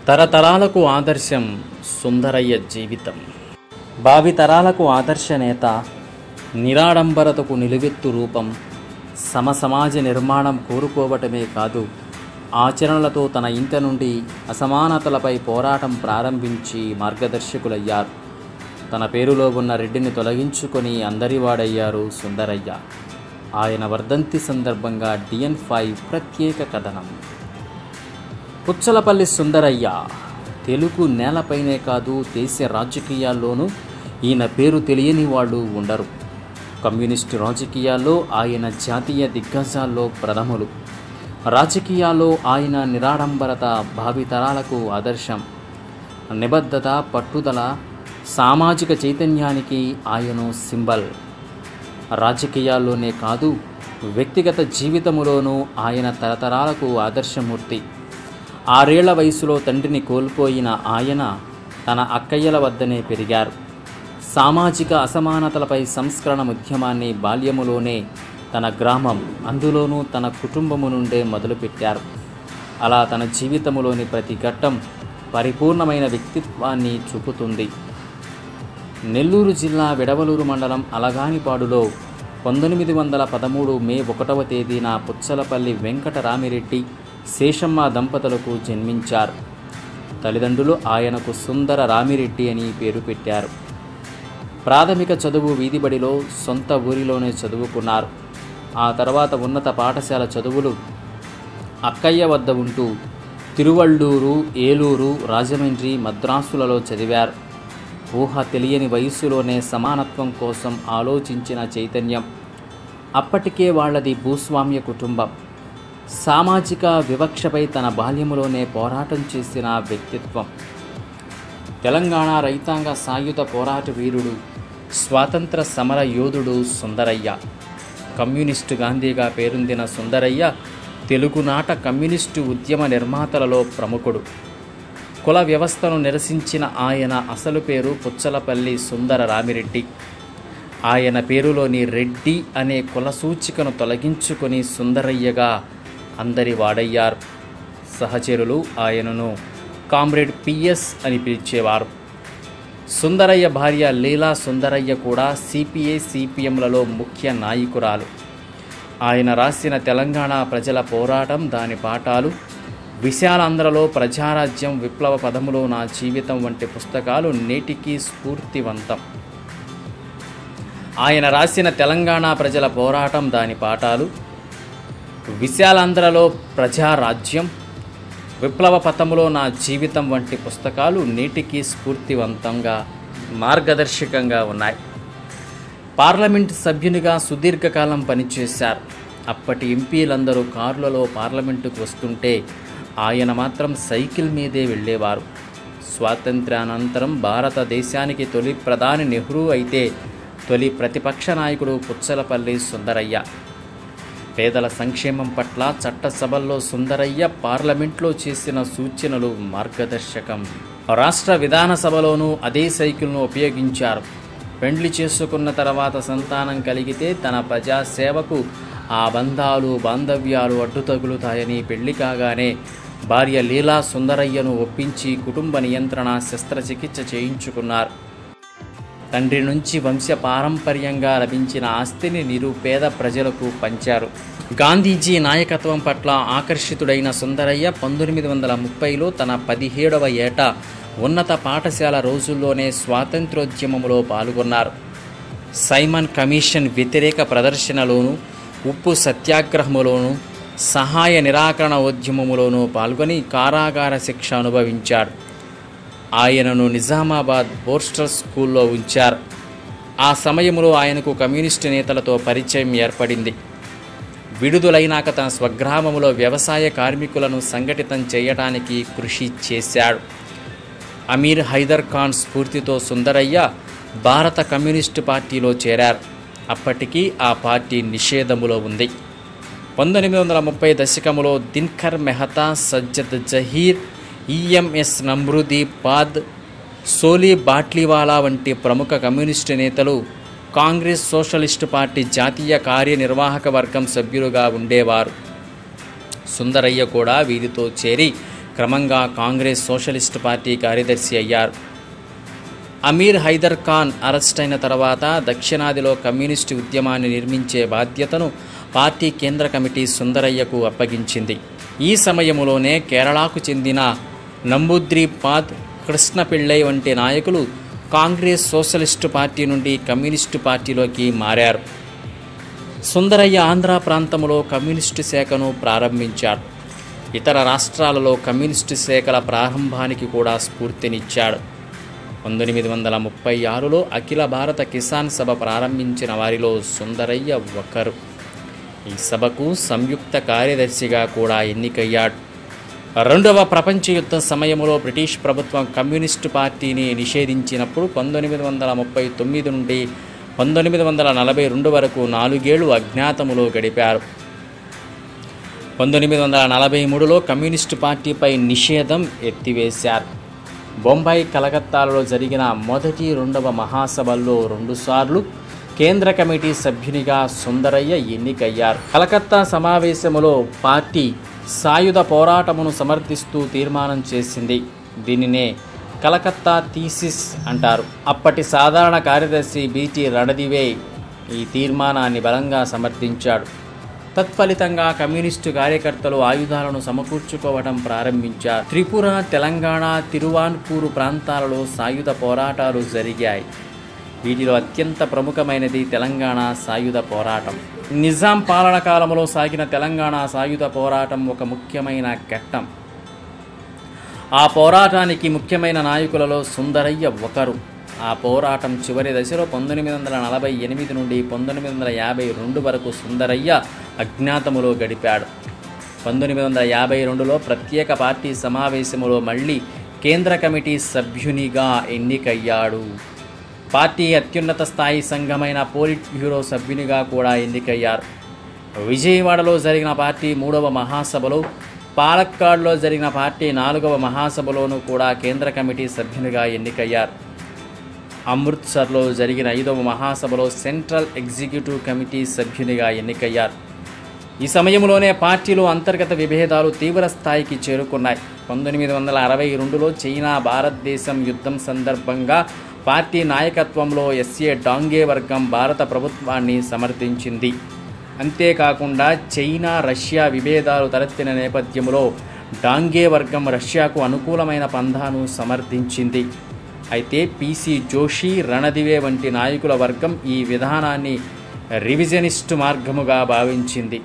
తరతరాలకు ఆదర్శం సుందరయ్య జీవితం భావితరాలకు ఆదర్శ నేత నిరాడంబరతకు నిలువెత్తు రూపం సమసమాజ నిర్మాణం కోరుకోవటమే కాదు ఆచరణలతో తన ఇంట నుండి అసమానతలపై పోరాటం ప్రారంభించి మార్గదర్శకులయ్యారు తన పేరులో ఉన్న రెడ్డిని తొలగించుకొని అందరివాడయ్యారు సుందరయ్య ఆయన వర్ధంతి సందర్భంగా డిఎన్ ఫైవ్ ప్రత్యేక కథనం పుచ్చలపల్లి సుందరయ్య తెలుగు నేలపైనే కాదు దేశ రాజకీయాల్లోనూ ఈయన పేరు తెలియని వాళ్ళు ఉండరు కమ్యూనిస్టు రాజకీయాల్లో ఆయన జాతీయ దిగ్గజాల్లో ప్రథములు రాజకీయాల్లో ఆయన నిరాడంబరత భావితరాలకు ఆదర్శం నిబద్ధత పట్టుదల సామాజిక చైతన్యానికి ఆయన సింబల్ రాజకీయాల్లోనే కాదు వ్యక్తిగత జీవితములోనూ ఆయన తరతరాలకు ఆదర్శమూర్తి ఆరేళ్ల వయసులో తండ్రిని కోల్పోయిన ఆయన తన అక్కయ్యల వద్దనే పెరిగారు సామాజిక అసమానతలపై సంస్కరణ ఉద్యమాన్ని బాల్యములోనే తన గ్రామం అందులోనూ తన కుటుంబము నుండే మొదలుపెట్టారు అలా తన జీవితములోని ప్రతి ఘట్టం పరిపూర్ణమైన వ్యక్తిత్వాన్ని చూపుతుంది నెల్లూరు జిల్లా విడవలూరు మండలం అలగానిపాడులో పంతొమ్మిది వందల పదమూడు మే ఒకటవ తేదీన పుచ్చలపల్లి వెంకటరామిరెడ్డి శేషమ్మ దంపతులకు జన్మించారు తల్లిదండ్రులు ఆయనకు సుందర రామిరెడ్డి అని పేరు పెట్టారు ప్రాథమిక చదువు వీధిబడిలో సొంత ఊరిలోనే చదువుకున్నారు ఆ తర్వాత ఉన్నత పాఠశాల చదువులు అక్కయ్య వద్ద ఉంటూ తిరువళ్ళూరు ఏలూరు రాజమండ్రి మద్రాసులలో చదివారు ఊహ తెలియని వయస్సులోనే సమానత్వం కోసం ఆలోచించిన చైతన్యం అప్పటికే వాళ్ళది భూస్వామ్య కుటుంబం సామాజిక వివక్షపై తన బాల్యములోనే పోరాటం చేసిన వ్యక్తిత్వం తెలంగాణ రైతాంగ సాయుధ పోరాట వీరుడు స్వాతంత్ర సమర యోధుడు సుందరయ్య కమ్యూనిస్టు గాంధీగా పేరొందిన సుందరయ్య తెలుగునాట కమ్యూనిస్టు ఉద్యమ నిర్మాతలలో ప్రముఖుడు కుల వ్యవస్థను నిరసించిన ఆయన అసలు పేరు పుచ్చలపల్లి సుందర రామిరెడ్డి ఆయన పేరులోని రెడ్డి అనే కుల సూచికను తొలగించుకొని సుందరయ్యగా అందరి వాడయ్యారు సహచరులు ఆయనను కామ్రేడ్ పిఎస్ అని పిలిచేవారు సుందరయ్య భార్య లీలా సుందరయ్య కూడా సిపిఐ సిపిఎంలలో ముఖ్య నాయకురాలు ఆయన రాసిన తెలంగాణ ప్రజల పోరాటం దాని పాఠాలు విశాలాంధ్రలో ప్రజారాజ్యం విప్లవ పదములో నా జీవితం వంటి పుస్తకాలు నేటికి స్ఫూర్తివంతం ఆయన రాసిన తెలంగాణ ప్రజల పోరాటం దాని పాఠాలు విశాలాంధ్రలో ప్రజారాజ్యం విప్లవ పథములో నా జీవితం వంటి పుస్తకాలు నేటికి స్ఫూర్తివంతంగా మార్గదర్శకంగా ఉన్నాయి పార్లమెంట్ సభ్యునిగా సుదీర్ఘకాలం పనిచేశారు అప్పటి ఎంపీలందరూ కారులలో పార్లమెంటుకు వస్తుంటే ఆయన మాత్రం సైకిల్ మీదే వెళ్ళేవారు స్వాతంత్ర్యానంతరం భారతదేశానికి తొలి ప్రధాని నెహ్రూ అయితే తొలి ప్రతిపక్ష నాయకుడు పుచ్చలపల్లి సుందరయ్య పేదల సంక్షేమం పట్ల చట్టసభల్లో సుందరయ్య పార్లమెంట్లో చేసిన సూచనలు మార్గదర్శకం రాష్ట్ర విధానసభలోనూ అదే సైకిల్ను ఉపయోగించారు పెండ్లి చేసుకున్న తర్వాత సంతానం కలిగితే తన ప్రజాసేవకు ఆ బంధాలు బాంధవ్యాలు అడ్డు తగులుతాయని పెళ్లి కాగానే భార్య లీలా సుందరయ్యను ఒప్పించి కుటుంబ నియంత్రణ శస్త్రచికిత్స చేయించుకున్నారు తండ్రి నుంచి వంశ పారంపర్యంగా లభించిన ఆస్తిని నిరుపేద ప్రజలకు పంచారు గాంధీజీ నాయకత్వం పట్ల ఆకర్షితుడైన సుందరయ్య పంతొమ్మిది వందల ముప్పైలో తన పదిహేడవ ఏట ఉన్నత పాఠశాల రోజుల్లోనే స్వాతంత్రోద్యమంలో పాల్గొన్నారు సైమన్ కమిషన్ వ్యతిరేక ప్రదర్శనలోను ఉప్పు సత్యాగ్రహములోను సహాయ నిరాకరణ ఉద్యమములోనూ పాల్గొని కారాగార శిక్ష అనుభవించాడు ఆయనను నిజామాబాద్ బోర్స్టర్ స్కూల్లో ఉంచారు ఆ సమయంలో ఆయనకు కమ్యూనిస్టు నేతలతో పరిచయం ఏర్పడింది విడుదలైనాక తన స్వగ్రామములో వ్యవసాయ కార్మికులను సంఘటితం చేయడానికి కృషి చేశాడు అమీర్ హైదర్ ఖాన్ స్ఫూర్తితో సుందరయ్య భారత కమ్యూనిస్టు పార్టీలో చేరారు అప్పటికీ ఆ పార్టీ నిషేధములో ఉంది పంతొమ్మిది వందల ముప్పై దశకములో దిన్కర్ మెహతా సజ్జద్ జహీర్ ఈఎంఎస్ నమ్రుదీ పాద్ సోలీ బాట్లీవాలా వంటి ప్రముఖ కమ్యూనిస్టు నేతలు కాంగ్రెస్ సోషలిస్టు పార్టీ జాతీయ కార్యనిర్వాహక వర్గం సభ్యులుగా ఉండేవారు సుందరయ్య కూడా వీరితో చేరి క్రమంగా కాంగ్రెస్ సోషలిస్టు పార్టీ కార్యదర్శి అయ్యారు అమీర్ హైదర్ ఖాన్ అరెస్ట్ అయిన తర్వాత దక్షిణాదిలో కమ్యూనిస్టు ఉద్యమాన్ని నిర్మించే బాధ్యతను పార్టీ కేంద్ర కమిటీ సుందరయ్యకు అప్పగించింది ఈ సమయంలోనే కేరళకు చెందిన నంబూద్రిపాద్ కృష్ణపిళ్ళై వంటి నాయకులు కాంగ్రెస్ సోషలిస్టు పార్టీ నుండి కమ్యూనిస్టు పార్టీలోకి మారారు సుందరయ్య ఆంధ్ర ప్రాంతంలో కమ్యూనిస్టు శాఖను ప్రారంభించాడు ఇతర రాష్ట్రాలలో కమ్యూనిస్టు శాఖల ప్రారంభానికి కూడా స్ఫూర్తినిచ్చాడు పంతొమ్మిది వందల ముప్పై ఆరులో అఖిల భారత కిసాన్ సభ ప్రారంభించిన వారిలో సుందరయ్య ఒకరు ఈ సభకు సంయుక్త కార్యదర్శిగా కూడా ఎన్నికయ్యాడు రెండవ ప్రపంచ యుద్ధ సమయంలో బ్రిటిష్ ప్రభుత్వం కమ్యూనిస్టు పార్టీని నిషేధించినప్పుడు పంతొమ్మిది వందల ముప్పై తొమ్మిది నుండి పంతొమ్మిది వందల నలభై రెండు వరకు నాలుగేళ్లు అజ్ఞాతములో గడిపారు పంతొమ్మిది వందల నలభై మూడులో కమ్యూనిస్టు పార్టీపై నిషేధం ఎత్తివేశారు బొంబాయి కలకత్తాలో జరిగిన మొదటి రెండవ మహాసభల్లో రెండుసార్లు కేంద్ర కమిటీ సభ్యునిగా సుందరయ్య ఎన్నికయ్యారు కలకత్తా సమావేశములో పార్టీ సాయుధ పోరాటమును సమర్థిస్తూ తీర్మానం చేసింది దీనినే కలకత్తా థీసిస్ అంటారు అప్పటి సాధారణ కార్యదర్శి బీటీ రణదివే ఈ తీర్మానాన్ని బలంగా సమర్థించాడు తత్ఫలితంగా కమ్యూనిస్టు కార్యకర్తలు ఆయుధాలను సమకూర్చుకోవడం ప్రారంభించారు త్రిపుర తెలంగాణ తిరువాన్పూరు ప్రాంతాలలో సాయుధ పోరాటాలు జరిగాయి వీటిలో అత్యంత ప్రముఖమైనది తెలంగాణ సాయుధ పోరాటం నిజాం పాలన కాలంలో సాగిన తెలంగాణ సాయుధ పోరాటం ఒక ముఖ్యమైన ఘట్టం ఆ పోరాటానికి ముఖ్యమైన నాయకులలో సుందరయ్య ఒకరు ఆ పోరాటం చివరి దశలో పంతొమ్మిది వందల నలభై ఎనిమిది నుండి పంతొమ్మిది వందల యాభై రెండు వరకు సుందరయ్య అజ్ఞాతములో గడిపాడు పంతొమ్మిది వందల యాభై రెండులో ప్రత్యేక పార్టీ సమావేశములో మళ్ళీ కేంద్ర కమిటీ సభ్యునిగా ఎన్నికయ్యాడు పార్టీ అత్యున్నత స్థాయి సంఘమైన పోలిట్ బ్యూరో సభ్యునిగా కూడా ఎన్నికయ్యారు విజయవాడలో జరిగిన పార్టీ మూడవ మహాసభలో పాలక్కాడ్లో జరిగిన పార్టీ నాలుగవ మహాసభలోనూ కూడా కేంద్ర కమిటీ సభ్యునిగా ఎన్నికయ్యారు అమృత్సర్లో జరిగిన ఐదవ మహాసభలో సెంట్రల్ ఎగ్జిక్యూటివ్ కమిటీ సభ్యునిగా ఎన్నికయ్యారు ఈ సమయంలోనే పార్టీలో అంతర్గత విభేదాలు తీవ్ర స్థాయికి చేరుకున్నాయి పంతొమ్మిది వందల అరవై రెండులో చైనా భారతదేశం యుద్ధం సందర్భంగా పార్టీ నాయకత్వంలో ఎస్ఏ డాంగే వర్గం భారత ప్రభుత్వాన్ని సమర్థించింది అంతేకాకుండా చైనా రష్యా విభేదాలు తలెత్తిన నేపథ్యంలో డాంగే వర్గం రష్యాకు అనుకూలమైన పంధాను సమర్థించింది అయితే పీసీ జోషి రణదివే వంటి నాయకుల వర్గం ఈ విధానాన్ని రివిజనిస్టు మార్గముగా భావించింది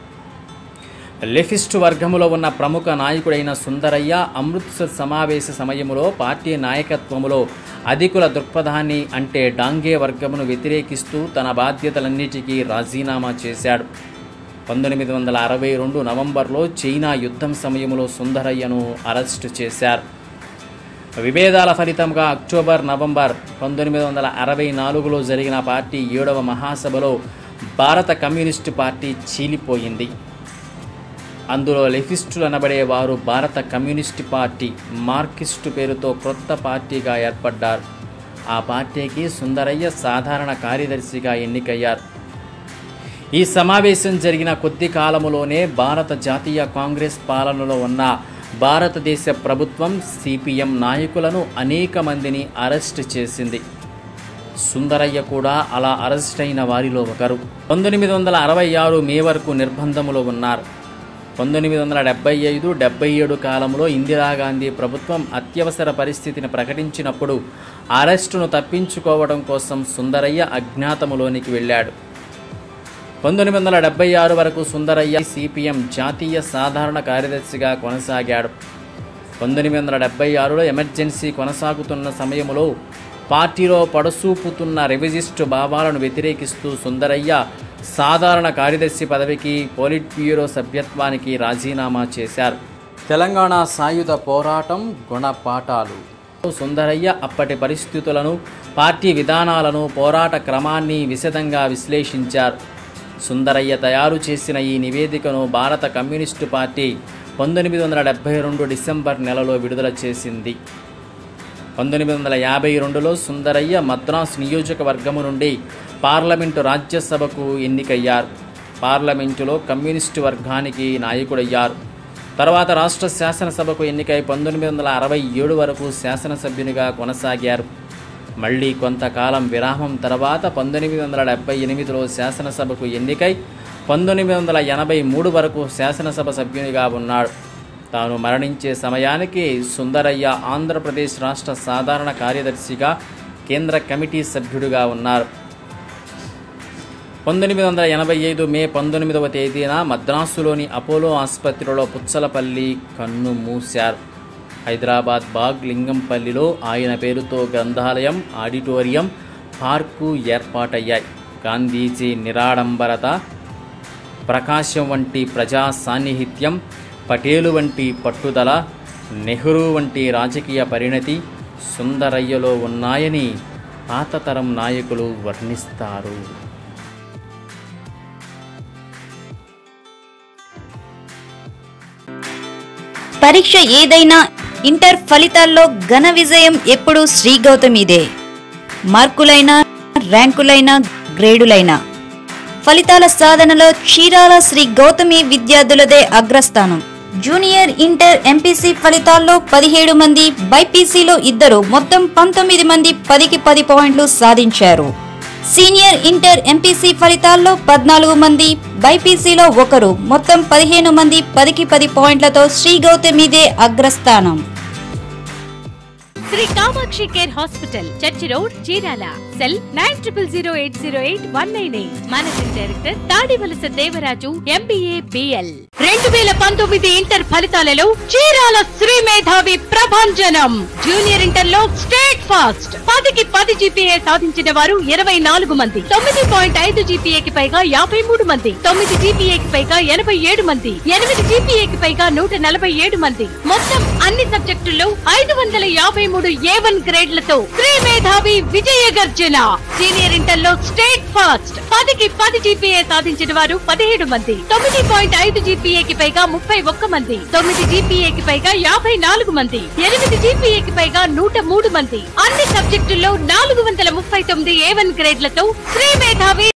లెఫిస్టు వర్గములో ఉన్న ప్రముఖ నాయకుడైన సుందరయ్య అమృత్సర్ సమావేశ సమయములో పార్టీ నాయకత్వములో అధికుల దృక్పథాన్ని అంటే డాంగే వర్గమును వ్యతిరేకిస్తూ తన బాధ్యతలన్నిటికీ రాజీనామా చేశాడు పంతొమ్మిది వందల అరవై రెండు నవంబర్లో చైనా యుద్ధం సమయంలో సుందరయ్యను అరెస్టు చేశారు విభేదాల ఫలితంగా అక్టోబర్ నవంబర్ పంతొమ్మిది వందల అరవై నాలుగులో జరిగిన పార్టీ ఏడవ మహాసభలో భారత కమ్యూనిస్టు పార్టీ చీలిపోయింది అందులో లెఫిస్టులు అనబడే వారు భారత కమ్యూనిస్టు పార్టీ మార్కిస్టు పేరుతో క్రొత్త పార్టీగా ఏర్పడ్డారు ఆ పార్టీకి సుందరయ్య సాధారణ కార్యదర్శిగా ఎన్నికయ్యారు ఈ సమావేశం జరిగిన కొద్ది కాలములోనే భారత జాతీయ కాంగ్రెస్ పాలనలో ఉన్న భారతదేశ ప్రభుత్వం సిపిఎం నాయకులను అనేక మందిని అరెస్ట్ చేసింది సుందరయ్య కూడా అలా అరెస్ట్ అయిన వారిలో ఒకరు పంతొమ్మిది వందల అరవై ఆరు మే వరకు నిర్బంధములో ఉన్నారు పంతొమ్మిది వందల డెబ్బై ఐదు డెబ్బై ఏడు కాలంలో ఇందిరాగాంధీ ప్రభుత్వం అత్యవసర పరిస్థితిని ప్రకటించినప్పుడు అరెస్టును తప్పించుకోవడం కోసం సుందరయ్య అజ్ఞాతములోనికి వెళ్ళాడు పంతొమ్మిది వందల డెబ్బై ఆరు వరకు సుందరయ్య సిపిఎం జాతీయ సాధారణ కార్యదర్శిగా కొనసాగాడు పంతొమ్మిది వందల డెబ్బై ఆరులో ఎమర్జెన్సీ కొనసాగుతున్న సమయంలో పార్టీలో పడసూపుతున్న రెవిజిస్టు భావాలను వ్యతిరేకిస్తూ సుందరయ్య సాధారణ కార్యదర్శి పదవికి పోలిట్ బ్యూరో సభ్యత్వానికి రాజీనామా చేశారు తెలంగాణ సాయుధ పోరాటం గుణపాఠాలు సుందరయ్య అప్పటి పరిస్థితులను పార్టీ విధానాలను పోరాట క్రమాన్ని విశదంగా విశ్లేషించారు సుందరయ్య తయారు చేసిన ఈ నివేదికను భారత కమ్యూనిస్టు పార్టీ పంతొమ్మిది వందల డెబ్బై రెండు డిసెంబర్ నెలలో విడుదల చేసింది పంతొమ్మిది వందల యాభై రెండులో సుందరయ్య మద్రాసు నియోజకవర్గము నుండి పార్లమెంటు రాజ్యసభకు ఎన్నికయ్యారు పార్లమెంటులో కమ్యూనిస్టు వర్గానికి నాయకుడయ్యారు తర్వాత రాష్ట్ర శాసనసభకు ఎన్నికై పంతొమ్మిది వందల అరవై ఏడు వరకు శాసనసభ్యునిగా కొనసాగారు మళ్ళీ కొంతకాలం విరామం తర్వాత పంతొమ్మిది వందల డెబ్బై ఎనిమిదిలో శాసనసభకు ఎన్నికై పంతొమ్మిది వందల ఎనభై మూడు వరకు శాసనసభ సభ్యునిగా ఉన్నాడు తాను మరణించే సమయానికి సుందరయ్య ఆంధ్రప్రదేశ్ రాష్ట్ర సాధారణ కార్యదర్శిగా కేంద్ర కమిటీ సభ్యుడిగా ఉన్నారు పంతొమ్మిది వందల ఎనభై ఐదు మే పంతొమ్మిదవ తేదీన మద్రాసులోని అపోలో ఆసుపత్రిలో పుచ్చలపల్లి కన్ను మూశారు హైదరాబాద్ బాగ్ లింగంపల్లిలో ఆయన పేరుతో గ్రంథాలయం ఆడిటోరియం పార్కు ఏర్పాటయ్యాయి గాంధీజీ నిరాడంబరత ప్రకాశం వంటి ప్రజా సాన్నిహిత్యం పటేలు వంటి పట్టుదల నెహ్రూ వంటి రాజకీయ పరిణతి సుందరయ్యలో ఉన్నాయని పాతతరం నాయకులు వర్ణిస్తారు పరీక్ష ఏదైనా ఇంటర్ ఫలితాల్లో ఘన విజయం ఎప్పుడూ శ్రీ గౌతమిదే మార్కులైనా ర్యాంకులైనా గ్రేడులైనా ఫలితాల సాధనలో చీరాల శ్రీ గౌతమి విద్యార్థులదే అగ్రస్థానం జూనియర్ ఇంటర్ ఎంపీసీ ఫలితాల్లో పదిహేడు మంది బైపీసీలో ఇద్దరు మొత్తం పంతొమ్మిది మంది పదికి పది పాయింట్లు సాధించారు సీనియర్ ఇంటర్ ఎంపీసీ ఫలితాల్లో పద్నాలుగు మంది బైపీసీలో ఒకరు మొత్తం పదిహేను మంది పదికి పది పాయింట్లతో శ్రీ గౌతమిదే అగ్రస్థానం Sri Kamakshi care hospital church road Chirala cell nine triple zero eight zero eight one nine eight managing director Tadivalasa Devaraju MBA BL రెండు వేల పంతొమ్మిది ఇంటర్ ఫలితాలలో చీరాల శ్రీ మేధావి ప్రభంజనం జూనియర్ ఇంటర్ లో స్టేట్ ఫాస్ట్ పదికి పది జీపీఏ సాధించిన వారు ఇరవై నాలుగు మంది తొమ్మిది పాయింట్ ఐదు జీపీఏకి పైగా యాభై మూడు మంది తొమ్మిది జీపీఏకి పైగా ఎనభై ఏడు మంది ఎనిమిది జీపీఏకి పైగా నూట నలభై ఏడు మంది మొత్తం అన్ని సబ్జెక్టుల్లో ఐదు వందల యాభై మూడు ఏ వన్ గ్రేడ్లతో శ్రీ మేధావి విజయ గర్జన సీనియర్ ఇంటర్ లో స్టేట్ ఫాస్ట్ పదికి పది జీపీఏ సాధించిన వారు పదిహేడు మంది తొమ్మిది పాయింట్ ఐదు జీపీఏకి పైగా ముప్పై ఒక్క మంది తొమ్మిది జీపీఏకి పైగా యాభై నాలుగు మంది ఎనిమిది జీపీఏకి పైగా నూట మూడు మంది అన్ని సబ్జెక్టుల్లో నాలుగు వందల ముప్పై తొమ్మిది ఏ వన్ గ్రేడ్లతో శ్రీ మేధావి